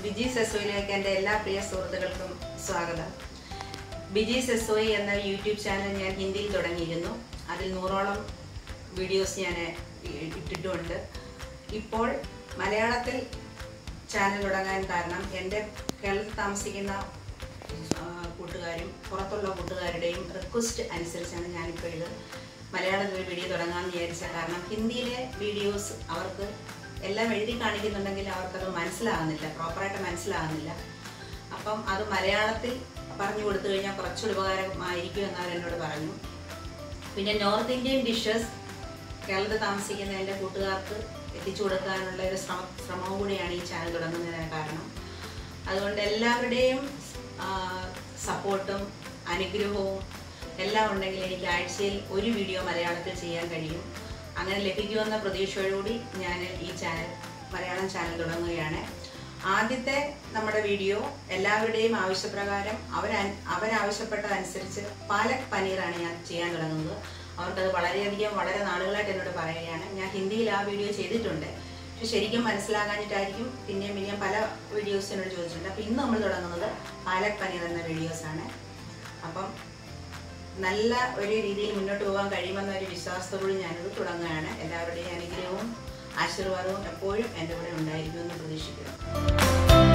ബിജി സെസോയിലേക്ക് എൻ്റെ എല്ലാ പ്രിയ സുഹൃത്തുക്കൾക്കും സ്വാഗതം ബിജി സെസോയി എന്ന യൂട്യൂബ് ചാനൽ ഞാൻ ഹിന്ദിയിൽ തുടങ്ങിയിരുന്നു അതിൽ നൂറോളം വീഡിയോസ് ഞാൻ ഇട്ടിട്ടുമുണ്ട് ഇപ്പോൾ മലയാളത്തിൽ ചാനൽ തുടങ്ങാൻ കാരണം എൻ്റെ കേരളത്തിൽ താമസിക്കുന്ന ആ, കൂട്ടുകാരും പുറത്തുള്ള കൂട്ടുകാരുടെയും റിക്വസ്റ്റ് അനുസരിച്ചാണ് ഞാനിപ്പോൾ ഇത് മലയാളത്തിൽ ഒരു വീഡിയോ തുടങ്ങാമെന്ന് വിചാരിച്ചത് കാരണം ഹിന്ദിയിലെ വീഡിയോസ് അവർക്ക് എല്ലാം എഴുതി കാണിക്കുന്നുണ്ടെങ്കിൽ അവർക്കത് മനസ്സിലാകുന്നില്ല പ്രോപ്പറായിട്ട് മനസ്സിലാകുന്നില്ല അപ്പം അത് മലയാളത്തിൽ പറഞ്ഞു കൊടുത്തു കഴിഞ്ഞാൽ കുറച്ചുകൂടി ഉപകാരമായിരിക്കും എന്നവർ എന്നോട് പറഞ്ഞു പിന്നെ നോർത്ത് ഇന്ത്യൻ ഡിഷസ് കേരളത്തിൽ താമസിക്കുന്ന എൻ്റെ കൂട്ടുകാർക്ക് എത്തിച്ചു കൊടുക്കാനുള്ള ഒരു ശ്രമ ശ്രമവും കൂടിയാണ് ഈ ചാനൽ തുടങ്ങുന്നതിന് കാരണം അതുകൊണ്ട് എല്ലാവരുടെയും സപ്പോർട്ടും അനുഗ്രഹവും എല്ലാം ഉണ്ടെങ്കിൽ എനിക്ക് ആഴ്ചയിൽ ഒരു വീഡിയോ മലയാളത്തിൽ ചെയ്യാൻ കഴിയും അങ്ങനെ ലഭിക്കുമെന്ന പ്രതീക്ഷയോടുകൂടി ഞാൻ ഈ ചാനൽ മലയാളം ചാനൽ തുടങ്ങുകയാണ് ആദ്യത്തെ നമ്മുടെ വീഡിയോ എല്ലാവരുടെയും ആവശ്യപ്രകാരം അവർ അവരാവശ്യപ്പെട്ടതനുസരിച്ച് പാലക് പനീറാണ് ഞാൻ ചെയ്യാൻ തുടങ്ങുന്നത് അവർക്കത് വളരെയധികം വളരെ നാളുകളായിട്ട് എന്നോട് പറയുകയാണ് ഞാൻ ഹിന്ദിയിൽ ആ വീഡിയോ ചെയ്തിട്ടുണ്ട് പക്ഷെ ശരിക്കും മനസ്സിലാകാഞ്ഞിട്ടായിരിക്കും പിന്നെയും പിന്നെയും പല വീഡിയോസ് എന്നോട് ചോദിച്ചിട്ടുണ്ട് അപ്പോൾ ഇന്ന് നമ്മൾ തുടങ്ങുന്നത് പാലക് പനീർ എന്ന വീഡിയോസാണ് അപ്പം നല്ല ഒരു രീതിയിൽ മുന്നോട്ട് പോകാൻ കഴിയുമെന്ന ഒരു വിശ്വാസത്തോടുകൂടി ഞാനിത് തുടങ്ങുകയാണ് എല്ലാവരുടെയും അനുഗ്രഹവും ആശീർവാദവും എപ്പോഴും എൻ്റെ കൂടെ ഉണ്ടായിരിക്കുമെന്ന് പ്രതീക്ഷിക്കുന്നു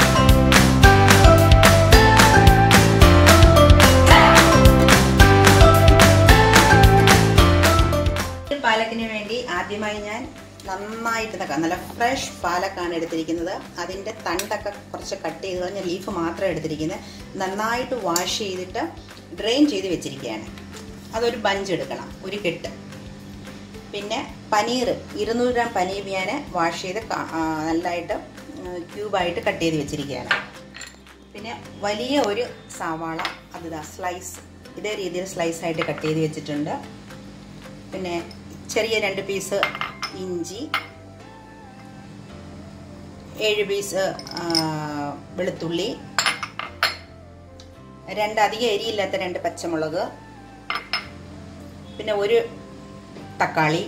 ഈ പാലക്കിന് വേണ്ടി ആദ്യമായി ഞാൻ നന്നായിട്ട് തക്കാം നല്ല ഫ്രഷ് പാലക്കാണ് എടുത്തിരിക്കുന്നത് അതിൻ്റെ തണ്ടൊക്കെ കുറച്ച് കട്ട് ചെയ്ത് കളഞ്ഞ ലീഫ് മാത്രം എടുത്തിരിക്കുന്നത് നന്നായിട്ട് വാഷ് ചെയ്തിട്ട് ഡ്രെയിൻ ചെയ്ത് വെച്ചിരിക്കുകയാണ് അതൊരു ബഞ്ച് എടുക്കണം ഒരു കെട്ട് പിന്നെ പനീർ ഇരുന്നൂറ് ഗ്രാം പനീർ ഞാൻ വാഷ് ചെയ്ത് ക- ആ, നല്ലതായിട്ട് ക്യൂബായിട്ട് കട്ട് ചെയ്ത് വെച്ചിരിക്കുകയാണ് പിന്നെ വലിയ ഒരു സവാള അതിതാ സ്ലൈസ് ഇതേ രീതിയിൽ സ്ലൈസ് ആയിട്ട് കട്ട് ചെയ്ത് വെച്ചിട്ടുണ്ട് പിന്നെ ചെറിയ രണ്ട് പീസ് ഇഞ്ചി ഏഴ് പീസ് ആ, വെളുത്തുള്ളി രണ്ട് അധികം എരിയില്ലാത്ത രണ്ട് പച്ചമുളക് പിന്നെ ഒരു തക്കാളി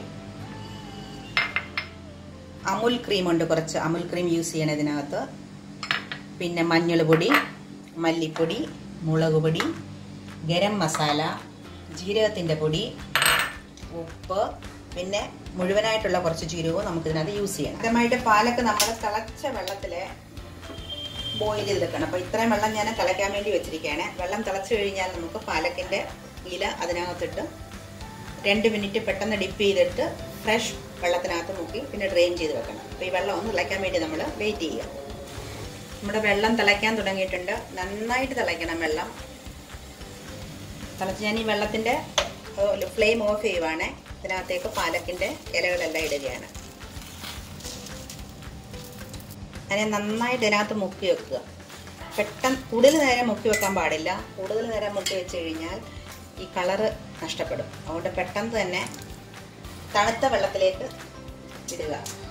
അമുൽ ക്രീം ഉണ്ട് കുറച്ച് അമുൽ ക്രീം യൂസ് ചെയ്യണം ഇതിനകത്ത് പിന്നെ മഞ്ഞൾ പൊടി മല്ലിപ്പൊടി മുളക് പൊടി ഗരം മസാല ജീരകത്തിൻ്റെ പൊടി ഉപ്പ് പിന്നെ മുഴുവനായിട്ടുള്ള കുറച്ച് ജീരകവും നമുക്ക് ഇതിനകത്ത് യൂസ് ചെയ്യണം ആദ്യമായിട്ട് പാലൊക്കെ നമ്മൾ തിളച്ച വെള്ളത്തിൽ ബോയിൽ ചെയ്തെടുക്കണം അപ്പോൾ ഇത്രയും വെള്ളം ഞാൻ തിളയ്ക്കാൻ വേണ്ടി വെച്ചിരിക്കുകയാണ് വെള്ളം തിളച്ച് കഴിഞ്ഞാൽ നമുക്ക് പാലക്കിൻ്റെ ഇല അതിനകത്തിട്ട് രണ്ട് മിനിറ്റ് പെട്ടെന്ന് ഡിപ്പ് ചെയ്തിട്ട് ഫ്രഷ് വെള്ളത്തിനകത്ത് മുക്കി പിന്നെ ഡ്രെയിൻ ചെയ്ത് വെക്കണം അപ്പോൾ ഈ വെള്ളം ഒന്ന് തിളയ്ക്കാൻ വേണ്ടി നമ്മൾ വെയിറ്റ് ചെയ്യുക നമ്മുടെ വെള്ളം തിളയ്ക്കാൻ തുടങ്ങിയിട്ടുണ്ട് നന്നായിട്ട് തിളയ്ക്കണം വെള്ളം തിളച്ച് ഞാൻ ഈ വെള്ളത്തിൻ്റെ ഫ്ലെയിം ഓഫ് ചെയ്യുവാണ് ഇതിനകത്തേക്ക് പാലക്കിൻ്റെ ഇലകളെല്ലാം ഇടുകയാണ് അതിനെ നന്നായിട്ട് ഇതിനകത്ത് മുക്കി വെക്കുക പെട്ടെന്ന് കൂടുതൽ നേരം മുക്കി വെക്കാൻ പാടില്ല കൂടുതൽ നേരം മുക്കി വെച്ച് കഴിഞ്ഞാൽ ഈ കളറ് നഷ്ടപ്പെടും അതുകൊണ്ട് പെട്ടെന്ന് തന്നെ തണുത്ത വെള്ളത്തിലേക്ക് ഇടുക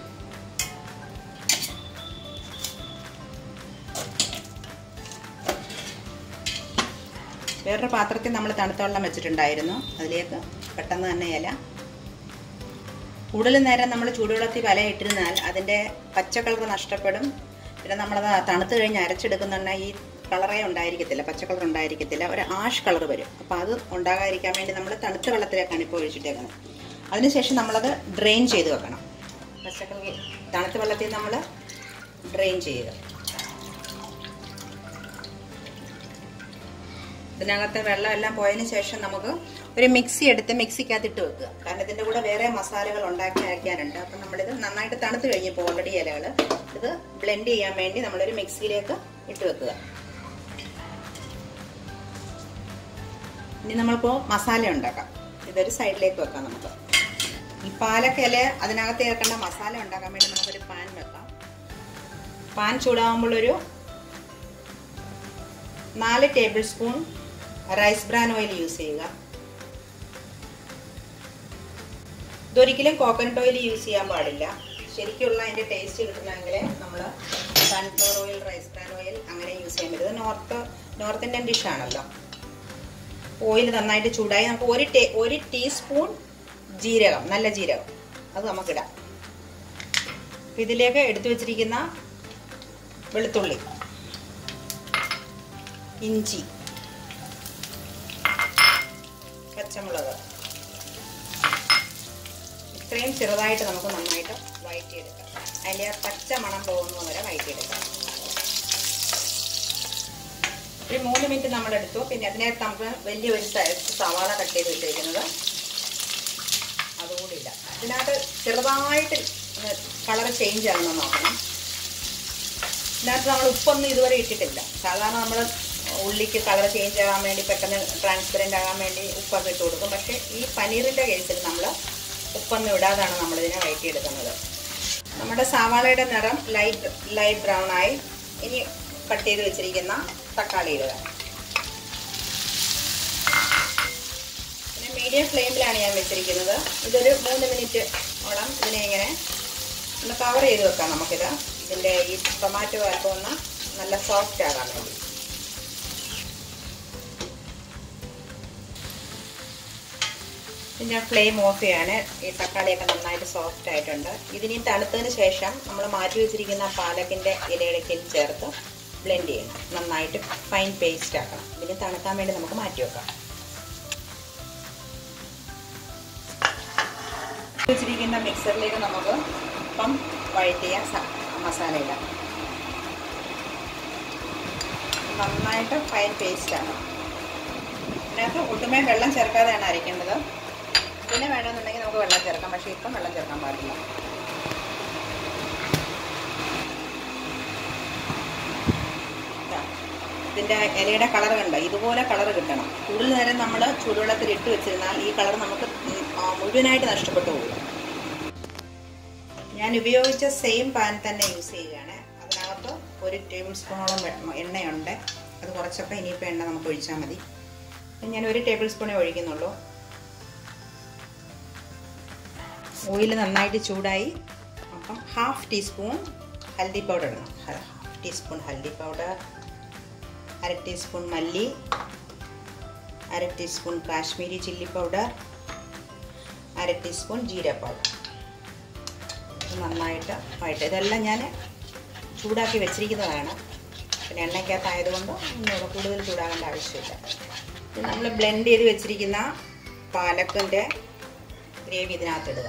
വേറൊരു പാത്രത്തിൽ നമ്മൾ തണുത്ത വെള്ളം വെച്ചിട്ടുണ്ടായിരുന്നു അതിലേക്ക് പെട്ടെന്ന് തന്നെ ഇല കൂടുതൽ നേരം നമ്മൾ ചൂടുവെള്ളത്തിൽ വല ഇട്ടിരുന്നാൽ അതിൻ്റെ പച്ച കളർ നഷ്ടപ്പെടും പിന്നെ നമ്മളത് തണുത്ത് കഴിഞ്ഞ് അരച്ചെടുക്കുന്നുണ്ടെങ്കിൽ ഈ കളറേ ഉണ്ടായിരിക്കത്തില്ല പച്ച കളർ ഉണ്ടായിരിക്കത്തില്ല ഒരു ആഷ് കളർ വരും അപ്പോൾ അത് ഉണ്ടാകാതിരിക്കാൻ വേണ്ടി നമ്മൾ തണുത്ത വെള്ളത്തിലേക്കാണ് ഇപ്പോൾ ഒഴിച്ചിട്ടേക്കുന്നത് അതിനുശേഷം നമ്മളത് ഡ്രെയിൻ ചെയ്ത് വെക്കണം പച്ചക്കറി തണുത്ത വെള്ളത്തിൽ നമ്മൾ ഡ്രെയിൻ ചെയ്യുക ഇതിനകത്തെ വെള്ളം എല്ലാം പോയതിന് ശേഷം നമുക്ക് ഒരു മിക്സി എടുത്ത് മിക്സിക്കകത്ത് ഇട്ട് വെക്കുക കാരണം ഇതിൻ്റെ കൂടെ വേറെ മസാലകൾ ഉണ്ടാക്കി അരയ്ക്കാനുണ്ട് അപ്പം നമ്മളിത് നന്നായിട്ട് തണുത്ത് കഴിഞ്ഞപ്പോൾ ഓൾറെഡി ഇലകൾ ഇത് ബ്ലെൻഡ് ചെയ്യാൻ വേണ്ടി നമ്മളൊരു മിക്സിയിലേക്ക് ഇട്ട് വെക്കുക ഇനി നമ്മളിപ്പോൾ മസാല ഉണ്ടാക്കാം ഇതൊരു സൈഡിലേക്ക് വെക്കാം നമുക്ക് ഈ പാലക്ക ഇല അതിനകത്ത് ചേർക്കേണ്ട മസാല ഉണ്ടാക്കാൻ വേണ്ടി നമുക്കൊരു പാൻ വെക്കാം പാൻ ചൂടാകുമ്പോൾ ഒരു നാല് tablespoon rice bran oil use ചെയ്യുക ഇതൊരിക്കലും കോക്കനട്ട് ഓയിൽ യൂസ് ചെയ്യാൻ പാടില്ല ശരിക്കുള്ള അതിൻ്റെ ടേസ്റ്റ് കിട്ടണമെങ്കിൽ നമ്മൾ sunflower oil rice bran oil അങ്ങനെ യൂസ് ചെയ്യാൻ പറ്റും ഇത് നോർത്ത് നോർത്ത് ഇന്ത്യൻ ഡിഷാണല്ലോ ഓയിൽ നന്നായിട്ട് ചൂടായി നമുക്ക് ഒരു ടേ ഒരു ടീസ്പൂൺ ജീരകം നല്ല ജീരകം അത് നമുക്കിടാം ഇതിലേക്ക് എടുത്തു വെച്ചിരിക്കുന്ന വെളുത്തുള്ളി ഇഞ്ചി പച്ചമുളക് ഇത്രയും ചെറുതായിട്ട് നമുക്ക് നന്നായിട്ട് വഴറ്റിയെടുക്കാം അതിൻ്റെ ആ പച്ച മണം പോകുന്നത് വരെ വഴറ്റിയെടുക്കാം ഒരു മൂന്ന് മിനിറ്റ് നമ്മൾ എടുത്തു പിന്നെ അതിനകത്ത് നമുക്ക് വലിയൊരു സൈസ് സവാള കട്ട് ചെയ്ത് വെച്ചിരിക്കുന്നത് അതുകൂടി ഇല്ല ഇതിനകത്ത് ചെറുതായിട്ട് കളർ ചേഞ്ച് ആണെന്ന് നോക്കണം ഇതിനകത്ത് നമ്മൾ ഉപ്പൊന്നും ഇതുവരെ ഇട്ടിട്ടില്ല സാധാരണ നമ്മൾ ഉള്ളിക്ക് കളർ ചേഞ്ച് ആകാൻ വേണ്ടി പെട്ടെന്ന് ട്രാൻസ്പെറൻ്റ് ആകാൻ വേണ്ടി ഉപ്പൊക്കെ ഇട്ട് കൊടുക്കും പക്ഷേ ഈ പനീറിൻ്റെ കേസിൽ നമ്മൾ ഉപ്പൊന്നും ഇടാതാണ് നമ്മളിതിനെ വഴറ്റിയെടുക്കുന്നത് നമ്മുടെ സവാളയുടെ നിറം ലൈറ്റ് ലൈറ്റ് ബ്രൗൺ ആയി ഇനി കട്ട് ചെയ്ത് വെച്ചിരിക്കുന്ന തക്കാളി ഇടുക പിന്നെ മീഡിയം ഫ്ലെയിമിലാണ് ഞാൻ വെച്ചിരിക്കുന്നത് ഇതൊരു മൂന്ന് മിനിറ്റ് ഓളം ഇതിനെ ഇങ്ങനെ ഒന്ന് കവർ ചെയ്ത് വെക്കാം നമുക്കിത് ഇതിൻ്റെ ഈ ടൊമാറ്റോ ഒക്കെ ഒന്ന് നല്ല സോഫ്റ്റ് ആകാൻ വേണ്ടി പിന്നെ ഫ്ലെയിം ഓഫ് ചെയ്യാണ് ഈ തക്കാളിയൊക്കെ നന്നായിട്ട് സോഫ്റ്റ് ആയിട്ടുണ്ട് ഇതിനി തണുത്തതിന് ശേഷം നമ്മൾ മാറ്റി വെച്ചിരിക്കുന്ന പാലക്കിൻ്റെ ഇലയിടയ്ക്ക് ചേർത്ത് ബ്ലെൻഡ് ചെയ്യണം നന്നായിട്ട് ഫൈൻ പേസ്റ്റ് ആക്കണം ഇതിന് തണുക്കാൻ വേണ്ടി നമുക്ക് മാറ്റി വെക്കാം വെച്ചിരിക്കുന്ന മിക്സറിലേക്ക് നമുക്ക് ഇപ്പം വഴറ്റിയ മസാല ഇടാം നന്നായിട്ട് ഫൈൻ പേസ്റ്റ് ആണ് ഇതിനകത്ത് ഒട്ടുമേ വെള്ളം ചേർക്കാതെയാണ് അരയ്ക്കേണ്ടത് പിന്നെ വേണമെന്നുണ്ടെങ്കിൽ നമുക്ക് വെള്ളം ചേർക്കാം പക്ഷേ ഇപ്പം വെള്ളം ചേർക്കാൻ പാടില്ല ഇതിൻ്റെ ഇലയുടെ കളർ കണ്ടോ ഇതുപോലെ കളർ കിട്ടണം കൂടുതൽ നേരം നമ്മൾ ചൂടുവെള്ളത്തിൽ ഇട്ട് വെച്ചിരുന്നാൽ ഈ കളർ നമുക്ക് മുഴുവനായിട്ട് നഷ്ടപ്പെട്ടു പോകും ഞാൻ ഉപയോഗിച്ച സെയിം പാൻ തന്നെ യൂസ് ചെയ്യുകയാണ് അതിനകത്ത് ഒരു ടേബിൾ സ്പൂണോളം എണ്ണയുണ്ട് അത് കുറച്ചപ്പോൾ ഇനിയിപ്പോൾ എണ്ണ നമുക്ക് ഒഴിച്ചാൽ മതി ഞാൻ ഒരു ടേബിൾ സ്പൂണേ ഒഴിക്കുന്നുള്ളൂ ഓയിൽ നന്നായിട്ട് ചൂടായി അപ്പം ഹാഫ് ടീസ്പൂൺ ഹൽദി പൗഡർ ഇടണം ഹാഫ് ടീസ്പൂൺ ഹൽദി പൗഡർ അര ടീസ്പൂൺ മല്ലി അര ടീസ്പൂൺ കാശ്മീരി ചില്ലി പൗഡർ അര ടീസ്പൂൺ ജീര പൗഡർ നന്നായിട്ട് വഴട്ട് ഇതെല്ലാം ഞാൻ ചൂടാക്കി വെച്ചിരിക്കുന്നതാണ് പിന്നെ എണ്ണയ്ക്കകത്തായതുകൊണ്ട് ഒന്നുകൂടെ കൂടുതൽ ചൂടാകേണ്ട ആവശ്യമില്ല ഇത് നമ്മൾ ബ്ലെൻഡ് ചെയ്ത് വെച്ചിരിക്കുന്ന പാലക്കിൻ്റെ ഗ്രേവി ഇതിനകത്ത് ഇടുക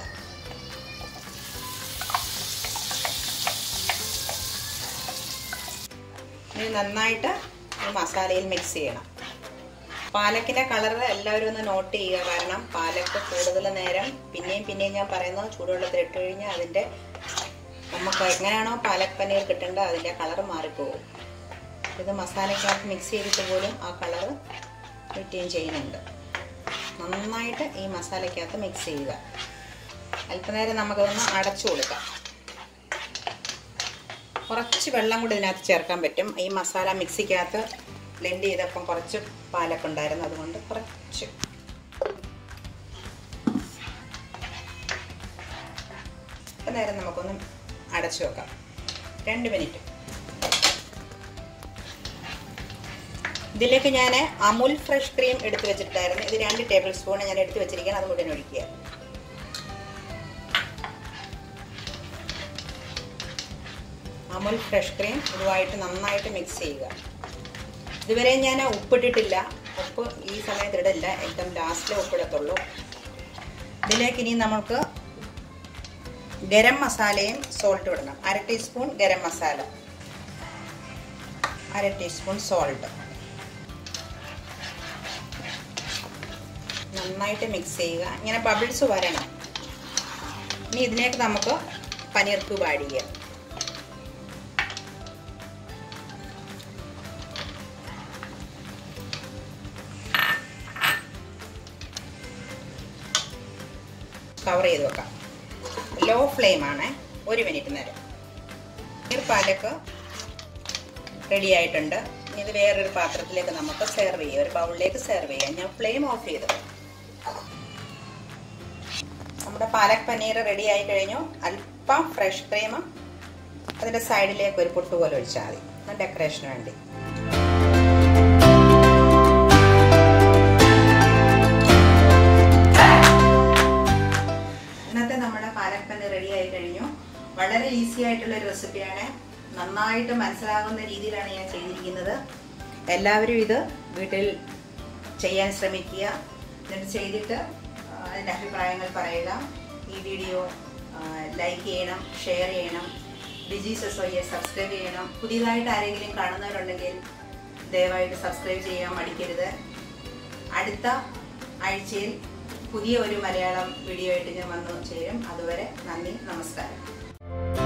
ഇനി നന്നായിട്ട് ഈ മസാലയിൽ മിക്സ് ചെയ്യണം പാലക്കിൻ്റെ കളർ എല്ലാവരും ഒന്ന് നോട്ട് ചെയ്യുക കാരണം പാലക്ക് കൂടുതൽ നേരം പിന്നെയും പിന്നെയും ഞാൻ പറയുന്നത് ചൂടുവെള്ളത്തിൽ ഇട്ട് കഴിഞ്ഞാൽ അതിൻ്റെ നമുക്ക് എങ്ങനെയാണോ പാലക് പനീർ കിട്ടേണ്ടത് അതിൻ്റെ കളർ മാറിപ്പോകും ഇത് മസാലയ്ക്കകത്ത് മിക്സ് ചെയ്തിട്ട് പോലും ആ കളർ റിറ്റെയിൻ ചെയ്യുന്നുണ്ട് നന്നായിട്ട് ഈ മസാലയ്ക്കകത്ത് മിക്സ് ചെയ്യുക അല്പനേരം നമുക്കതൊന്ന് അടച്ചു കൊടുക്കാം കുറച്ച് വെള്ളം കൂടി ഇതിനകത്ത് ചേർക്കാൻ പറ്റും ഈ മസാല മിക്സിക്കകത്ത് ബ്ലെൻഡ് ചെയ്തപ്പം കുറച്ച് പാലൊക്കെ ഉണ്ടായിരുന്നു അതുകൊണ്ട് കുറച്ച് നേരം നമുക്കൊന്ന് അടച്ചു വെക്കാം രണ്ട് മിനിറ്റ് ഇതിലേക്ക് ഞാൻ അമുൽ ഫ്രഷ് ക്രീം എടുത്ത് വെച്ചിട്ടായിരുന്നു ഇത് രണ്ട് ടേബിൾ സ്പൂൺ ഞാൻ എടുത്ത് വെച്ചിരിക്കുകയാണ് അത് മുഴുവൻ ഒഴിക്കുക അമുൽ ഫ്രഷ് ക്രീം ഇതുമായിട്ട് നന്നായിട്ട് മിക്സ് ചെയ്യുക ഇതുവരെ ഞാൻ ഉപ്പിട്ടിട്ടില്ല ഉപ്പ് ഈ സമയത്ത് ഇടില്ല ഏറ്റവും ലാസ്റ്റിലെ ഉപ്പിടത്തുള്ളൂ ഇതിലേക്ക് ഇനി നമുക്ക് ഗരം മസാലയും സോൾട്ട് ഇടണം അര ടീസ്പൂൺ ഗരം മസാല അര ടീസ്പൂൺ സോൾട്ട് നന്നായിട്ട് മിക്സ് ചെയ്യുക ഇങ്ങനെ ബബിൾസ് വരണം ഇനി ഇതിലേക്ക് നമുക്ക് പനീർ ക്യൂബ് ആഡ് ചെയ്യാം കവർ ചെയ്ത് വെക്കാം ലോ ഫ്ലെയിമാണ് ഒരു മിനിറ്റ് നേരം പനീർ പാലക്ക് റെഡി ആയിട്ടുണ്ട് ഇനി ഇത് വേറൊരു പാത്രത്തിലേക്ക് നമുക്ക് സെർവ് ചെയ്യാം ഒരു ബൗളിലേക്ക് സെർവ് ചെയ്യാം ഞാൻ ഫ്ലെയിം ഓഫ് ചെയ്തു നമ്മുടെ പാലക് പനീർ റെഡി ആയി കഴിഞ്ഞു അല്പം ഫ്രഷ് ക്രീം അതിൻ്റെ സൈഡിലേക്ക് ഒരു പൊട്ട് പോലെ ഒഴിച്ചാൽ മതി ഡെക്കറേഷന് വേണ്ടി ഇന്നത്തെ നമ്മുടെ പാലക് പനീർ റെഡി ആയി കഴിഞ്ഞു വളരെ ഈസി ആയിട്ടുള്ള ഒരു റെസിപ്പിയാണ് നന്നായിട്ട് മനസ്സിലാകുന്ന രീതിയിലാണ് ഞാൻ ചെയ്തിരിക്കുന്നത് എല്ലാവരും ഇത് വീട്ടിൽ ചെയ്യാൻ ശ്രമിക്കുക എന്നിട്ട് ചെയ്തിട്ട് ആ, അതിൻ്റെ അഭിപ്രായങ്ങൾ പറയുക ഈ വീഡിയോ ലൈക്ക് ചെയ്യണം ഷെയർ ചെയ്യണം ഡിജീസ് എസ്ഒയെ സബ്സ്ക്രൈബ് ചെയ്യണം പുതിയതായിട്ട് ആരെങ്കിലും കാണുന്നവരുണ്ടെങ്കിൽ ദയവായിട്ട് സബ്സ്ക്രൈബ് ചെയ്യാൻ മടിക്കരുത് അടുത്ത ആഴ്ചയിൽ പുതിയ ഒരു മലയാളം വീഡിയോ ആയിട്ട് ഞാൻ വന്നു ചേരും അതുവരെ നന്ദി നമസ്കാരം